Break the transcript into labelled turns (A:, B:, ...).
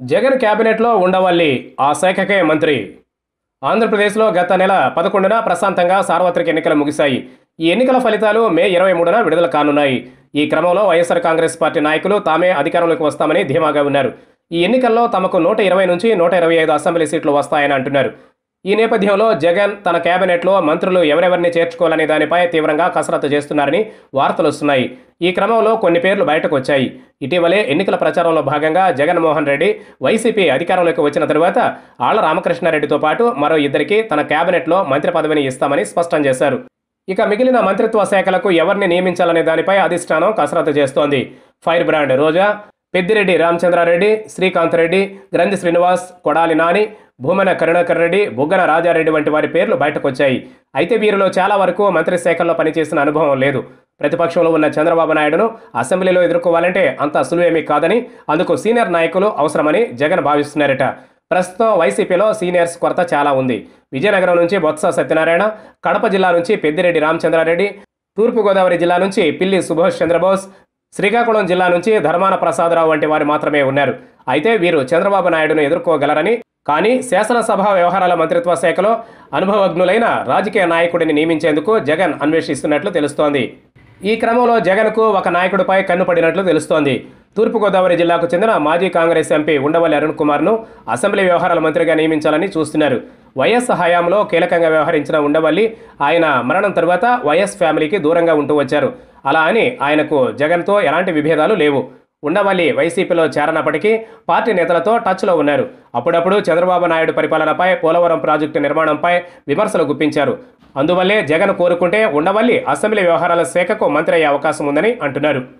A: జగన్ కేబినెట్లో ఉండవల్లి ఆ శాఖకే మంత్రి ఆంధ్రప్రదేశ్లో గత నెల పదకొండున ప్రశాంతంగా సార్వత్రిక ఎన్నికలు ముగిశాయి ఈ ఎన్నికల ఫలితాలు మే ఇరవై మూడున విడుదల కానున్నాయి ఈ క్రమంలో వైఎస్ఆర్ కాంగ్రెస్ పార్టీ నాయకులు తామే అధికారంలోకి వస్తామని ధీమాగా ఉన్నారు ఈ ఎన్నికల్లో తమకు నూట ఇరవై నుంచి నూట ఇరవై ఐదు అసెంబ్లీ సీట్లు వస్తాయని అంటున్నారు ఈ నేపథ్యంలో జగన్ తన కేబినెట్లో మంత్రులు ఎవరెవరిని చేర్చుకోవాలనే దానిపై తీవ్రంగా కసరత్తు చేస్తున్నారని వార్తలు వస్తున్నాయి ఈ క్రమంలో కొన్ని పేర్లు బయటకు వచ్చాయి ఇటీవలే ఎన్నికల ప్రచారంలో భాగంగా జగన్మోహన్ రెడ్డి వైసీపీ అధికారంలోకి వచ్చిన తరువాత ఆళ్ల రామకృష్ణారెడ్డితో పాటు మరో ఇద్దరికి తన కేబినెట్లో మంత్రి పదవిని ఇస్తామని స్పష్టం చేశారు ఇక మిగిలిన మంత్రిత్వ శాఖలకు ఎవరిని నియమించాలనే దానిపై అధిష్టానం కసరత్తు చేస్తోంది ఫైర్ బ్రాండ్ రోజా పెద్దిరెడ్డి రామచంద్రారెడ్డి శ్రీకాంత్ రెడ్డి గ్రంథి శ్రీనివాస్ కొడాలి నాని భూమన కరుణాకర్ రెడ్డి బుగ్గన రాజారెడ్డి వంటి వారి పేర్లు బయటకొచ్చాయి అయితే వీరిలో చాలా వరకు మంత్రి శాఖల్లో పనిచేసిన అనుభవం లేదు ప్రతిపక్షంలో ఉన్న చంద్రబాబు నాయుడును అసెంబ్లీలో ఎదుర్కోవాలంటే అంత సులువేమీ కాదని అందుకు సీనియర్ నాయకులు అవసరమని జగన్ భావిస్తున్నారట ప్రస్తుతం వైసీపీలో సీనియర్స్ కొరత చాలా ఉంది విజయనగరం నుంచి బొత్స సత్యనారాయణ కడప జిల్లా నుంచి పెద్దిరెడ్డి రామచంద్రారెడ్డి తూర్పుగోదావరి జిల్లా నుంచి పిల్లి సుభాష్ చంద్రబోస్ శ్రీకాకుళం జిల్లా నుంచి ధర్మాన ప్రసాదరావు వంటి వారు మాత్రమే ఉన్నారు అయితే వీరు చంద్రబాబు నాయుడును ఎదుర్కోగలరని కానీ శాసనసభ వ్యవహారాల మంత్రిత్వ శాఖలో అనుభవజ్ఞులైన రాజకీయ నాయకుడిని నియమించేందుకు జగన్ అన్వేషిస్తున్నట్లు తెలుస్తోంది ఈ క్రమంలో జగన్కు ఒక నాయకుడిపై కన్నుపడినట్లు తెలుస్తోంది తూర్పుగోదావరి జిల్లాకు చెందిన మాజీ కాంగ్రెస్ ఎంపీ ఉండవల్లి అరుణ్ కుమార్ను అసెంబ్లీ వ్యవహారాల మంత్రిగా నియమించాలని చూస్తున్నారు వైఎస్ హయాంలో కీలకంగా వ్యవహరించిన ఉండవల్లి ఆయన మరణం తరువాత వైఎస్ ఫ్యామిలీకి దూరంగా ఉంటూ వచ్చారు అలా అని ఆయనకు జగన్తో ఎలాంటి విభేదాలు లేవు ఉండవల్లి వైసీపీలో చేరనప్పటికీ పార్టీ నేతలతో టచ్లో ఉన్నారు అప్పుడప్పుడు చంద్రబాబు నాయుడు పరిపాలనపై పోలవరం ప్రాజెక్టు నిర్మాణంపై విమర్శలు గుప్పించారు అందువల్లే జగన్ కోరుకుంటే ఉండవల్లి అసెంబ్లీ వ్యవహారాల శాఖకు మంత్రి అయ్యే అవకాశం ఉందని అంటున్నారు